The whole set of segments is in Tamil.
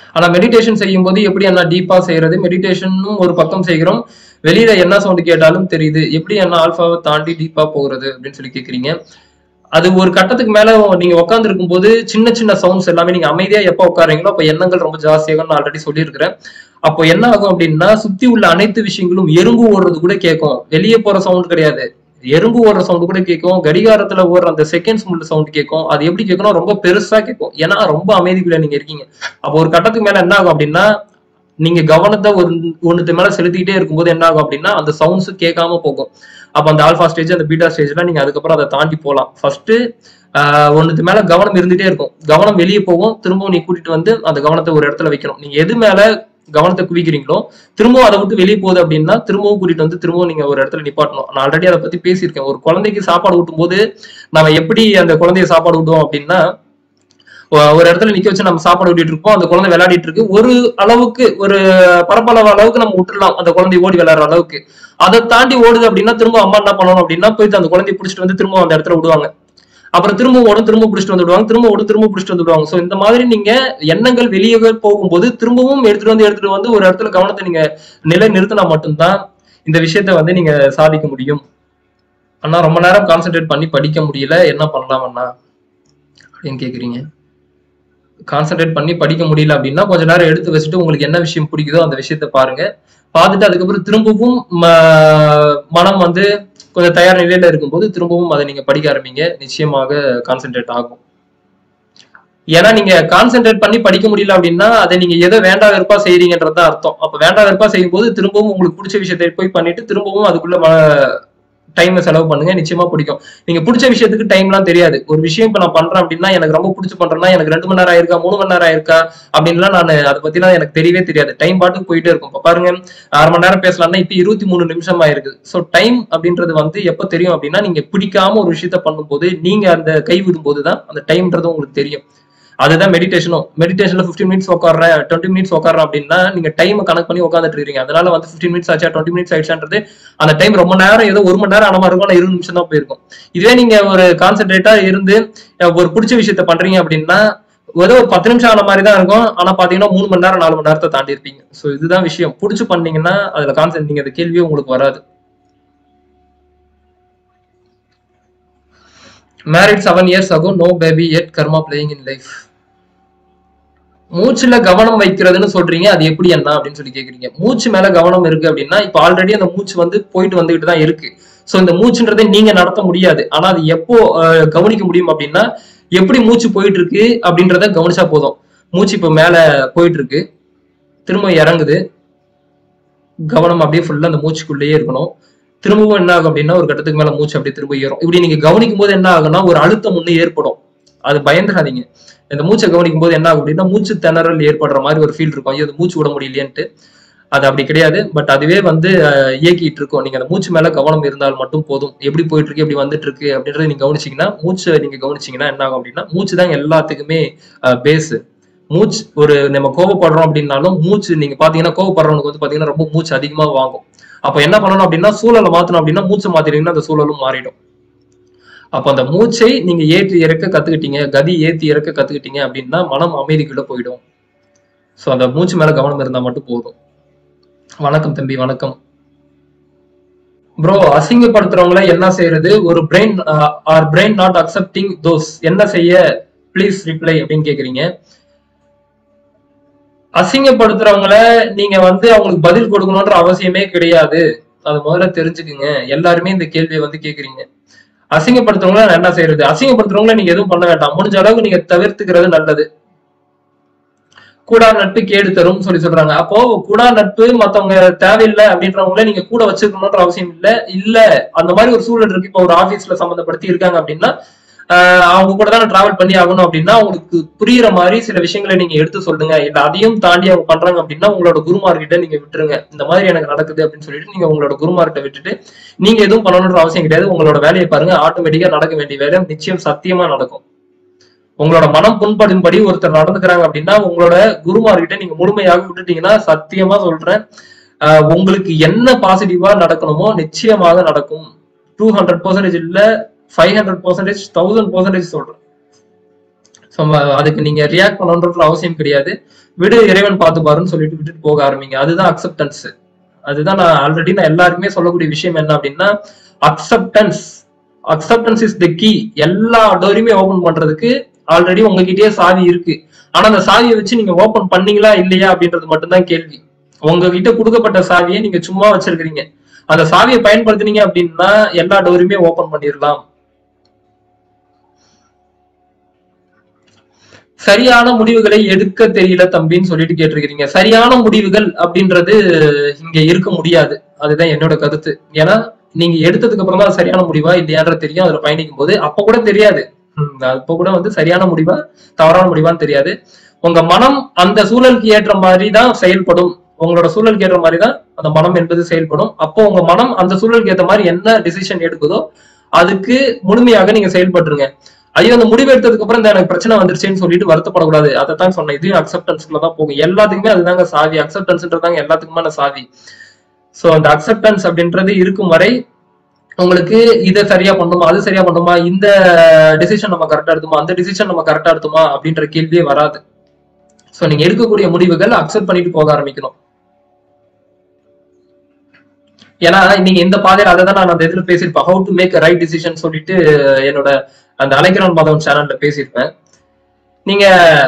ஆனா மெடிடேஷன் செய்யும் போது எப்படி என்ன டீப்பா செய்யறது மெடிடேஷனும் ஒரு பக்கம் செய்கிறோம் வெளியில என்ன சவுண்ட் கேட்டாலும் தெரியுது எப்படி என்ன ஆல்பாவை தாண்டி டீப்பா போகிறது அப்படின்னு சொல்லி கேக்குறீங்க அது ஒரு கட்டத்துக்கு மேல நீங்க உட்கார்ந்து இருக்கும்போது சின்ன சின்ன சவுண்ட்ஸ் எல்லாமே நீங்க அமைதியா எப்ப உட்காருங்களோ அப்ப எண்ணங்கள் ரொம்ப ஜாஸ்தியாகும் நான் ஆல்ரெடி சொல்லியிருக்கிறேன் அப்போ என்ன ஆகும் அப்படின்னா சுத்தி உள்ள அனைத்து விஷயங்களும் எறும்பு ஓடுறது கூட கேட்கும் வெளியே போற சவுண்ட் கிடையாது எறும்பு ஓடுற சவுண்ட் கூட கேட்கும் கடிகாரத்துல ஓடுற அந்த செகண்ட்ஸ் முள்ள சவுண்ட் கேட்கும் அது எப்படி கேட்கணும் ரொம்ப பெருசா கேட்கும் ஏன்னா ரொம்ப அமைதிக்குள்ள நீங்க இருக்கீங்க அப்போ ஒரு கட்டத்துக்கு மேல என்ன ஆகும் அப்படின்னா நீங்க கவனத்தை ஒரு ஒண்ணுத்து மேல செலுத்திக்கிட்டே இருக்கும்போது என்ன ஆகும் அப்படின்னா அந்த சவுண்ட்ஸ் கேட்காம போகும் அப்ப அந்த ஆல்பா ஸ்டேஜ் அந்த பீட்டா ஸ்டேஜ்ல நீங்க அதுக்கப்புறம் அதை தாண்டி போகலாம் ஃபர்ஸ்ட் ஒண்ணுத்து மேல கவனம் இருந்துட்டே இருக்கும் கவனம் வெளியே போகும் திரும்பவும் நீ கூட்டிட்டு வந்து அந்த கவனத்தை ஒரு இடத்துல வைக்கணும் நீங்க எது மேல கவனத்தை குவிக்கிறீங்களோ திரும்பவும் அதை விட்டு வெளியே போகுது அப்படின்னா திரும்பவும் கூட்டிட்டு வந்து திரும்பவும் நீங்க ஒரு இடத்துல நிப்பாட்டணும் நான் ஆல்ரெடி அதை பத்தி பேசியிருக்கேன் ஒரு குழந்தைக்கு சாப்பாடு ஊட்டும் போது நம்ம எப்படி அந்த குழந்தைய சாப்பாடு ஊட்டுவோம் அப்படின்னா ஒ- ஒரு இடத்துல நிக்க வச்சு நம்ம சாப்பாடு ஊட்டிட்டு இருப்போம் அந்த குழந்தை விளையாடிட்டு இருக்கு ஒரு அளவுக்கு ஒரு பரப்பளவு அளவுக்கு நம்ம விட்டுறலாம் அந்த குழந்தை ஓடி விளையாடுற அளவுக்கு அதை தாண்டி ஓடுது அப்படின்னா திரும்ப அம்மா என்ன பண்ணணும் அப்படின்னா போயிட்டு அந்த குழந்தைய பிடிச்சிட்டு வந்து திரும்ப அந்த இடத்துல விடுவாங்க அப்புறம் திரும்ப ஓடும் திரும்ப பிடிச்சிட்டு வந்து விடுவாங்க திரும்ப ஓடும் திரும்ப பிடிச்சிட்டு வந்து விடுவாங்க சோ இந்த மாதிரி நீங்க எண்ணங்கள் வெளியே போகும்போது திரும்பவும் எடுத்துட்டு வந்து எடுத்துட்டு வந்து ஒரு இடத்துல கவனத்தை நீங்க நிலை நிறுத்தினா மட்டும்தான் இந்த விஷயத்த வந்து நீங்க சாதிக்க முடியும் அண்ணா ரொம்ப நேரம் கான்சென்ட்ரேட் பண்ணி படிக்க முடியல என்ன பண்ணலாம் அண்ணா அப்படின்னு கேக்குறீங்க கான்சென்ட்ரேட் பண்ணி படிக்க முடியல அப்படின்னா கொஞ்ச நேரம் எடுத்து வச்சுட்டு உங்களுக்கு என்ன விஷயம் பிடிக்குதோ அந்த விஷயத்த பாருங்க பார்த்துட்டு அதுக்கப்புறம் திரும்பவும் ம- மனம் வந்து கொஞ்சம் தயார் நிலையில இருக்கும்போது திரும்பவும் அதை நீங்க படிக்க ஆரம்பிங்க நிச்சயமாக கான்சென்ட்ரேட் ஆகும் ஏன்னா நீங்க கான்சென்ட்ரேட் பண்ணி படிக்க முடியல அப்படின்னா அதை நீங்க எதை வேண்டா வெறுப்பா செய்றீங்கன்றது தான் அர்த்தம் அப்ப வேண்டா வெறுப்பா செய்யும் போது திரும்பவும் உங்களுக்கு பிடிச்ச விஷயத்தை போய் பண்ணிட்டு திரும்பவும் அதுக்குள்ள டைம் செலவு பண்ணுங்க நிச்சயமா பிடிக்கும் நீங்க பிடிச்ச விஷயத்துக்கு டைம்லாம் தெரியாது ஒரு விஷயம் இப்ப நான் பண்றேன் அப்படின்னா எனக்கு ரொம்ப பிடிச்சி பண்றேன்னா எனக்கு ரெண்டு மணி நேரம் ஆயிருக்கா மூணு மணி நேரம் ஆயிருக்கா அப்படின்லாம் நான் அதை பத்திலாம் எனக்கு தெரியவே தெரியாது டைம் பாட்டுக்கு போயிட்டே இருக்கும் இப்ப பாருங்க அரை மணி நேரம் பேசலாம்னா இப்ப இருபத்தி மூணு நிமிஷம் ஆயிருக்கு சோ டைம் அப்படின்றது வந்து எப்ப தெரியும் அப்படின்னா நீங்க பிடிக்காம ஒரு விஷயத்த பண்ணும்போது நீங்க அந்த கை விடும்போது தான் அந்த டைம்ன்றது உங்களுக்கு தெரியும் அதுதான் மெடிடேஷனும் மெடிடேஷன்ல 15 மினிட்ஸ் உட்காடுறேன் டுவெண்ட்டி மினிட்ஸ் உட்காடுறேன் அப்படின்னா நீங்க டைம் கணக்கு பண்ணி உட்காந்துட்டு இருக்கீங்க அதனால வந்து 15 மினிட்ஸ் ஆச்சா டுவெண்ட்டி மினிட்ஸ் ஆயிடுச்சான்றது அந்த டைம் ரொம்ப நேரம் ஏதோ ஒரு மணி நேரம் ஆன மாதிரி இருக்கும் ஆனா இருபது நிமிஷம் தான் போயிருக்கும் இதுவே நீங்க ஒரு கான்சென்ட்ரேட்டா இருந்து அஹ், ஒரு பிடிச்ச விஷயத்த பண்றீங்க அப்படின்னா ஏதோ ஒரு பத்து நிமிஷம் ஆன மாதிரி தான் இருக்கும் ஆனா பாத்தீங்கன்னா மூணு மணி நேரம் நாலு மணி நேரத்தை தாண்டி இருப்பீங்க சோ இதுதான் விஷயம் பிடிச்சு பண்ணீங்கன்னா அதுல கான்சென்ட் நீங்க அந்த கேள்வியே உங்களுக்கு வராது married seven years ago no baby yet karma playing in life மூச்சுல கவனம் வைக்கிறதுன்னு சொல்றீங்க அது எப்படி என்ன அப்படின்னு சொல்லி கேக்குறீங்க மூச்சு மேல கவனம் இருக்கு அப்படின்னா இப்ப ஆல்ரெடி அந்த மூச்சு வந்து போயிட்டு வந்துகிட்டு தான் இருக்கு சோ இந்த மூச்சுன்றதை நீங்க நடத்த முடியாது ஆனா அது எப்போ அஹ், கவனிக்க முடியும் அப்படின்னா எப்படி மூச்சு போயிட்டு இருக்கு அப்படின்றத கவனிச்சா போதும் மூச்சு இப்ப மேல போயிட்டு இருக்கு திரும்ப இறங்குது கவனம் அப்படியே ஃபுல்லா அந்த மூச்சுக்குள்ளேயே இருக்கணும் திரும்பவும் என்ன ஆகும் அப்படின்னா ஒரு கட்டத்துக்கு மேல மூச்சு அப்படியே திரும்ப ஏறும் இப்படி நீங்க கவனிக்கும் போது என்ன ஆகும்னா ஒரு அழுத்தம் ஒண்ணு ஏற்படும் அது பயந்துடாதீங்க இந்த மூச்சை கவனிக்கும் போது என்ன ஆகும் அப்படின்னா மூச்சு திணறல் ஏற்படுற மாதிரி ஒரு ஃபீல் இருக்கும் ஐயோ அது மூச்சு விட முடியலையேன்ட்டு அது அப்படி கிடையாது பட் அதுவே வந்து அஹ், இயக்கிட்டு இருக்கும் நீங்க அந்த மூச்சு மேல கவனம் இருந்தால் மட்டும் போதும் எப்படி போயிட்டு இருக்கு எப்படி வந்துட்டு இருக்கு அப்படின்றத நீங்க கவனிச்சீங்கன்னா மூச்சை நீங்க கவனிச்சீங்கன்னா என்ன ஆகும் அப்படின்னா மூச்சு தான் எல்லாத்துக்குமே பேஸ் மூச்சு ஒரு நம்ம கோவப்படுறோம் அப்படின்னாலும் மூச்சு நீங்க பாத்தீங்கன்னா கோவப்படுறவனுக்கு வந்து பாத்தீங்கன்னா ரொம்ப மூச்சு அதிகமா வாங்கும் அப்ப என்ன பண்ணணும் அப்படின்னா சூழலை மாத்தணும் அப்படின்னா மூச்சை மாத்திட்டீங்கன்னா அந்த சூழலும் மாறிடும் அப்ப அந்த மூச்சை நீங்க ஏற்றி இறக்க கத்துக்கிட்டீங்க கதி ஏத்தி இறக்க கத்துக்கிட்டீங்க அப்படின்னா மனம் அமைதிக்குள்ள போயிடும் சோ அந்த மூச்சு மேல கவனம் இருந்தா மட்டும் போதும் வணக்கம் தம்பி வணக்கம் ப்ரோ அசிங்கப்படுத்துறவங்கள என்ன செய்யறது ஒரு brain are brain not accepting those என்ன செய்ய ப்ளீஸ் ரிப்ளை அப்படின்னு கேக்குறீங்க அசிங்கப்படுத்துறவங்கள நீங்க வந்து அவங்களுக்கு பதில் கொடுக்கணும்ன்ற அவசியமே கிடையாது அது முதல்ல தெரிஞ்சுக்குங்க எல்லாருமே இந்த கேள்வியை வந்து கேக்குறீங்க அசிங்கப்படுத்துறவங்கள நான் என்ன செய்யறது அசிங்கப்படுத்துறவங்கள நீங்க எதுவும் பண்ண வேண்டாம் முடிஞ்ச அளவுக்கு நீங்க தவிர்த்துக்கிறது நல்லது கூடா நட்பு கேடு தரும் சொல்லி சொல்றாங்க அப்போ கூடா நட்பு மத்தவங்க தேவையில்லை அப்படின்றவங்கள நீங்க கூட வச்சிருக்கணும்ன்ற அவசியம் இல்ல இல்ல அந்த மாதிரி ஒரு சூழல் இருக்கு இப்போ ஒரு ஆபீஸ்ல சம்பந்தப்படுத்தி இருக்காங்க அப்படின்னா ஆஹ் அவங்க கூட தான் டிராவல் பண்ணி ஆகணும் அப்படின்னா அவங்களுக்கு புரியுற மாதிரி சில விஷயங்களை நீங்க எடுத்து சொல்லுங்க இல்ல அதையும் தாண்டி அவங்க பண்றாங்க அப்படின்னா உங்களோட குருமார்கிட்ட நீங்க விட்டுருங்க இந்த மாதிரி எனக்கு நடக்குது அப்படின்னு சொல்லிட்டு நீங்க உங்களோட குருமார்கிட்ட விட்டுட்டு நீங்க எதுவும் பண்ணணுன்ற அவசியம் கிடையாது உங்களோட வேலையை பாருங்க ஆட்டோமேட்டிக்கா நடக்க வேண்டிய வேலை நிச்சயம் சத்தியமா நடக்கும் உங்களோட மனம் புண்படும்படி ஒருத்தர் நடந்துக்கிறாங்க அப்படின்னா உங்களோட குருமார்கிட்ட நீங்க முழுமையாக விட்டுட்டீங்கன்னா சத்தியமா சொல்றேன் ஆஹ் உங்களுக்கு என்ன பாசிட்டிவா நடக்கணுமோ நிச்சயமாக நடக்கும் டூ ஹண்ட்ரட் பர்சன்டேஜ் இல்ல five hundred percentage thousand percentage சொல்றேன் ஸோ So, ம- அதுக்கு நீங்க ரியாக்ட் பண்ணணுன்ற அவசியம் கிடையாது விடு இறைவன் பார்த்துப்பாருன்னு சொல்லிட்டு விட்டுட்டு போக ஆரம்பிங்க அதுதான் அக்செப்டன்ஸ் அதுதான் நான் ஆல்ரெடி நான் எல்லாருக்குமே சொல்லக்கூடிய விஷயம் என்ன அப்படின்னா acceptance acceptance is the key எல்லா டோரையுமே ஓபன் பண்றதுக்கு ஆல்ரெடி உங்ககிட்டயே சாவி இருக்கு ஆனா அந்த சாவியை வச்சு நீங்க ஓபன் பண்ணீங்களா இல்லையா அப்படின்றது மட்டும்தான் கேள்வி உங்ககிட்ட கொடுக்கப்பட்ட சாவியை நீங்க சும்மா வச்சிருக்கிறீங்க அந்த சாவியை பயன்படுத்துனீங்க அப்படின்னா எல்லா டோரையுமே ஓபன் பண்ணிடலாம் சரியான முடிவுகளை எடுக்க தெரியல தம்பின்னு சொல்லிட்டு கேட்டிருக்கிறீங்க சரியான முடிவுகள் அப்படின்றது இங்க இருக்க முடியாது அதுதான் என்னோட கருத்து ஏன்னா நீங்க எடுத்ததுக்கு அப்புறமா அது சரியான முடிவா இல்லையான்றது தெரியும் அதுல பயணிக்கும் போது அப்ப கூட தெரியாது ஹம், அப்ப கூட வந்து சரியான முடிவா தவறான முடிவான்னு தெரியாது உங்க மனம் அந்த சூழலுக்கு ஏற்ற மாதிரி தான் செயல்படும் உங்களோட சூழலுக்கு ஏற்ற மாதிரி தான் அந்த மனம் என்பது செயல்படும் அப்போ உங்க மனம் அந்த சூழலுக்கு ஏற்ற மாதிரி என்ன டிசிஷன் எடுக்குதோ அதுக்கு முழுமையாக நீங்க செயல்பட்டுருங்க ஐயோ அந்த முடிவு எடுத்ததுக்கு அப்புறம் இந்த எனக்கு பிரச்சனை வந்துருச்சுன்னு சொல்லிட்டு வருத்தப்படக்கூடாது அதை தான் சொன்னேன் இதையும் அக்செப்டன்ஸ்க்குள்ள தான் போகும் எல்லாத்துக்குமே அதுதாங்க சாவி அக்செப்டன்ஸ்ன்றதாங்க எல்லாத்துக்குமான சாவி சோ அந்த அக்செப்டன்ஸ் அப்படின்றது இருக்கும் வரை உங்களுக்கு இதை சரியா பண்ணுமா அது சரியா பண்ணுமா இந்த டிசிஷன் நம்ம கரெக்டா எடுத்துமா அந்த டிசிஷன் நம்ம கரெக்டா எடுத்துமா அப்படின்ற கேள்வியே வராது சோ நீங்க எடுக்கக்கூடிய முடிவுகள் அக்செப்ட் பண்ணிட்டு போக ஆரம்பிக்கணும் ஏன்னா நீங்க இந்த பாதையில அதை தான் நான் அந்த இதுல பேசியிருப்பேன் how to make right decision சொல்லிட்டு என்னோட அந்த அலைக்கிறவன் மாதவன் சேனல்ல பேசியிருப்பேன் நீங்க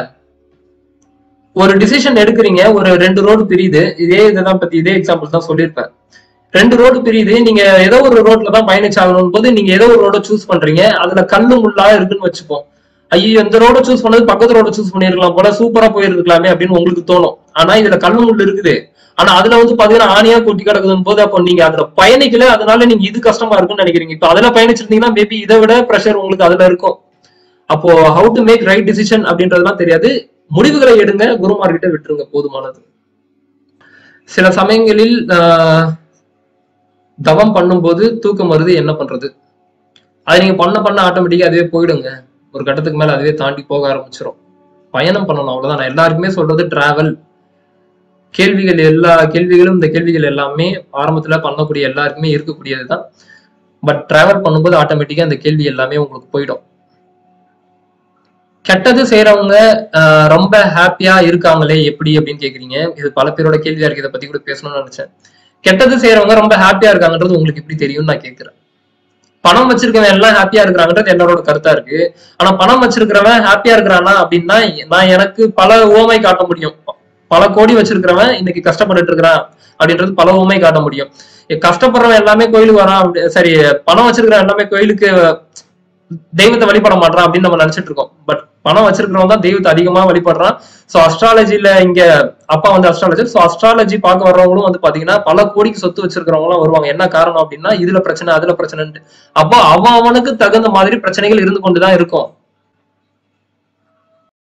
ஒரு டிசிஷன் எடுக்கிறீங்க ஒரு ரெண்டு ரோடு பிரியுது இதே இதெல்லாம் பத்தி இதே எக்ஸாம்பிள் தான் சொல்லியிருப்பேன் ரெண்டு ரோடு பிரியுது நீங்க ஏதோ ஒரு ரோட்ல தான் பயணிச்சாகணும் போது நீங்க ஏதோ ஒரு ரோட சூஸ் பண்றீங்க அதுல கல்லு முள்ளா இருக்குன்னு வச்சுப்போம் ஐயோ இந்த ரோட சூஸ் பண்ணது பக்கத்து ரோட சூஸ் பண்ணிருக்கலாம் போல சூப்பரா போயிருக்கலாமே அப்படின்னு உங்களுக்கு தோணும் ஆனா இதுல கல்லு முள் இருக்குது ஆனா அதுல வந்து பாத்தீங்கன்னா ஆணியா கொட்டி கிடக்குதுன்னு போது அப்போ நீங்க அதுல பயணிக்கல அதனால நீங்க இது கஷ்டமா இருக்குன்னு நினைக்கிறீங்க இப்ப அதுல பயணிச்சிருந்தீங்கன்னா மேபி இதை விட ப்ரெஷர் உங்களுக்கு அதுல இருக்கும் அப்போ how to make right decision அப்படின்றதுலாம் தெரியாது முடிவுகளை எடுங்க குருமார்கிட்ட விட்டுருங்க போதுமானது சில சமயங்களில் ஆஹ், தவம் பண்ணும்போது தூக்கம் வருது என்ன பண்றது அது நீங்க பண்ண பண்ண ஆட்டோமேட்டிக்கா அதுவே போயிடுங்க ஒரு கட்டத்துக்கு மேல அதுவே தாண்டி போக ஆரம்பிச்சிடும் பயணம் பண்ணணும் அவ்வளவுதான் நான் எல்லாருக்குமே சொல்றது டிராவல் கேள்விகள் எல்லா கேள்விகளும் இந்த கேள்விகள் எல்லாமே ஆரம்பத்துல பண்ணக்கூடிய எல்லாருக்குமே இருக்கக்கூடியதுதான் பட் டிராவல் பண்ணும்போது ஆட்டோமேட்டிக்கா அந்த கேள்வி எல்லாமே உங்களுக்கு போயிடும் கெட்டது செய்யறவங்க ஆஹ், ரொம்ப ஹாப்பியா இருக்காங்களே எப்படி அப்படின்னு கேக்குறீங்க இது பல பேரோட கேள்வியா இருக்கு இதை பத்தி கூட பேசணும்னு நினைச்சேன் கெட்டது செய்யறவங்க ரொம்ப ஹாப்பியா இருக்காங்கன்றது உங்களுக்கு எப்படி தெரியும்னு நான் கேக்குறேன் பணம் வச்சிருக்கவன் எல்லாம் ஹாப்பியா இருக்கிறாங்கன்றது எல்லாரோட கருத்தா இருக்கு ஆனா பணம் வச்சிருக்கிறவன் ஹாப்பியா இருக்கிறானா அப்படின்னா நான் எனக்கு பல ஓமை காட்ட முடியும் பல கோடி வச்சிருக்கிறவன் இன்னைக்கு கஷ்டப்பட்டுட்டு இருக்கிறான் அப்படின்றது பல ஓமை காட்ட முடியும் இ- கஷ்டப்படுறவன் எல்லாமே கோயிலுக்கு வரான் அப்படி- சரி பணம் வச்சிருக்கிறவன் எல்லாமே கோயிலுக்கு தெய்வத்தை வழிபட மாட்டான் அப்படின்னு நம்ம நினைச்சிட்டு இருக்கோம் பட் பணம் வச்சிருக்கிறவன் தான் தெய்வத்தை அதிகமா வழிபடுறான் சோ அஸ்ட்ராலஜில இங்க அப்பா வந்து அஸ்ட்ராலஜி சோ அஸ்ட்ராலஜி பார்க்க வர்றவங்களும் வந்து பாத்தீங்கன்னா பல கோடிக்கு சொத்து வச்சிருக்கிறவங்க எல்லாம் வருவாங்க என்ன காரணம் அப்படின்னா இதுல பிரச்சனை அதுல பிரச்சனைன்ட்டு அப்போ அவன் அவனுக்கு தகுந்த மாதிரி பிரச்சனைகள் இருந்து கொண்டுதான் இருக்கும்